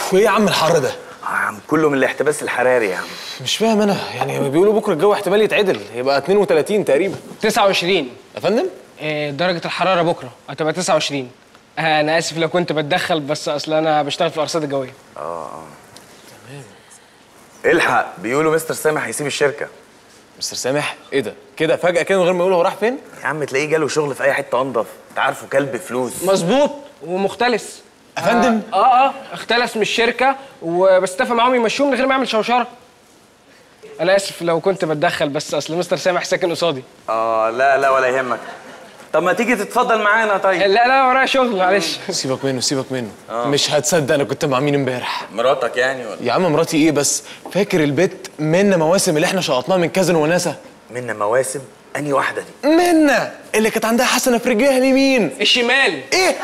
وايه يا عم الحر ده آه يا عم كله من الاحتباس الحراري يا عم مش فاهم انا يعني بيقولوا بكره الجو احتمال يتعدل يبقى 32 تقريبا 29 يا فندم آه، درجة الحرارة بكرة هتبقى 29 آه، أنا آسف لو كنت بتدخل بس أصل أنا بشتغل في الأرصاد الجوية الحق بيقولوا مستر سامح هيسيب الشركه مستر سامح ايه ده كده فجاه كده من غير ما يقول هو راح فين يا عم تلاقيه جاله شغل في اي حته انضف انت عارفه كلب فلوس مظبوط ومختلس يا فندم اه اه اختلس من الشركة وبس اتفق معاهم يمشوه من غير ما يعمل شوشرة أنا آسف لو كنت بتدخل بس أصل مستر سامح ساكن قصادي اه لا لا ولا يهمك طب ما تيجي تتفضل معانا طيب لا لا ورايا شغل معلش سيبك منه سيبك منه مش هتصدق انا كنت مع مين امبارح مراتك يعني ولا يا عم مراتي ايه بس فاكر البت منا مواسم اللي احنا شقطناها من كازن وناسا منا مواسم انهي واحده دي منا اللي كانت عندها حسنه في رجلها اليمين الشمال ايه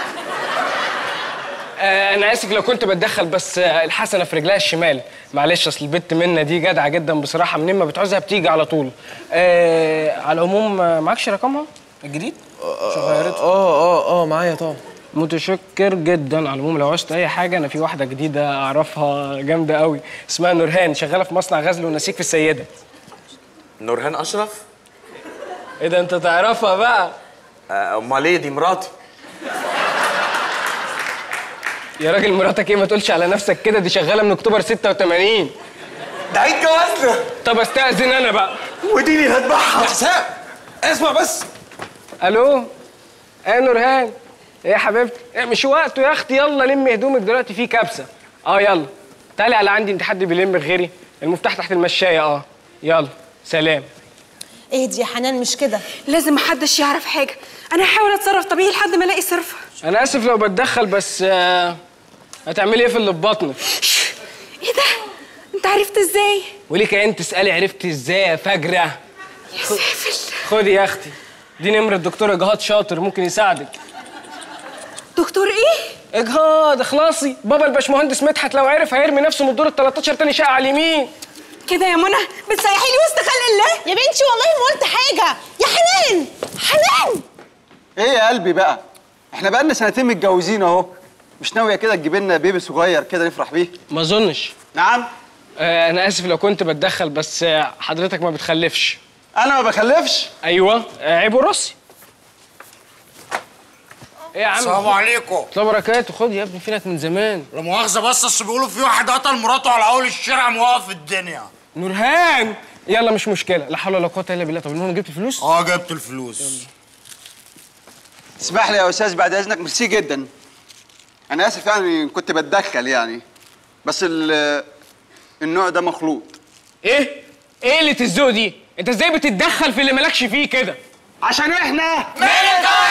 آه انا اسف لو كنت بتدخل بس آه الحسنه في رجلها الشمال معلش اصل البت منا دي جدعه جدا بصراحه منين ما بتعوزها بتيجي على طول آه على العموم آه، معكش رقمها الجديد مش غيرته اه اه اه معايا طبعا متشكر جدا على العموم لو عوزت اي حاجه انا في واحده جديده اعرفها جامده قوي اسمها نورهان شغاله في مصنع غزل ونسيج في السيده نورهان اشرف ايه ده انت تعرفها بقى آه، امال ايه دي مراتي يا راجل مراتك ايه ما تقولش على نفسك كده دي شغاله من اكتوبر 86 ده عيد جوازنا طب استاذن انا بقى ودي اللي هتبعها حسام اسمع بس الو ايه نورهان ايه يا حبيبتي إيه مش وقته يا اختي يلا لمي هدومك دلوقتي في كبسه اه يلا تعالي على عندي انت حد بيلم غيري المفتاح تحت المشايه اه يلا سلام اهدي يا حنان مش كده لازم محدش يعرف حاجه انا هحاول اتصرف طبيعي لحد ما الاقي صرفه انا اسف لو بتدخل بس آه هتعملي ايه في اللي في بطنك ايه ده انت عرفت ازاي وليك انت تسالي عرفت ازاي يا فجره يا سافل خدي يا اختي دي نمره الدكتور اجهاض شاطر ممكن يساعدك دكتور ايه اجهاض اخلصي بابا الباشمهندس مدحت لو عرف هيرمي نفسه من الدور ال 13 تاني شقه على اليمين كده يا منى بتسيحي لي وسط خلق الله يا بنتي والله ما قلت حاجه يا حنان حنان ايه يا قلبي بقى احنا بقالنا سنتين متجوزين اهو مش ناويه كده تجيب لنا بيبي صغير كده نفرح بيه ما اظنش نعم آه انا اسف لو كنت بتدخل بس آه حضرتك ما بتخلفش انا ما بخلفش ايوه آه عيب ورصي ايه يا عم السلام عليكم لا بركاته خد يا ابني فينك من زمان لا مؤاخذة بس اصل بيقولوا في واحد قتل مراته على اول الشارع موقف الدنيا نورهان يلا مش مشكله لا حول ولا قوه الا بالله طب المهم جبت فلوس اه جبت الفلوس اسمح لي يا استاذ بعد اذنك ميرسي جدا انا اسف يعني كنت بتدخل يعني بس ال- النوع ده مخلوط ايه ايه اللي الذوق دي انت ازاي بتتدخل في اللي مالكش فيه كده عشان احنا ملك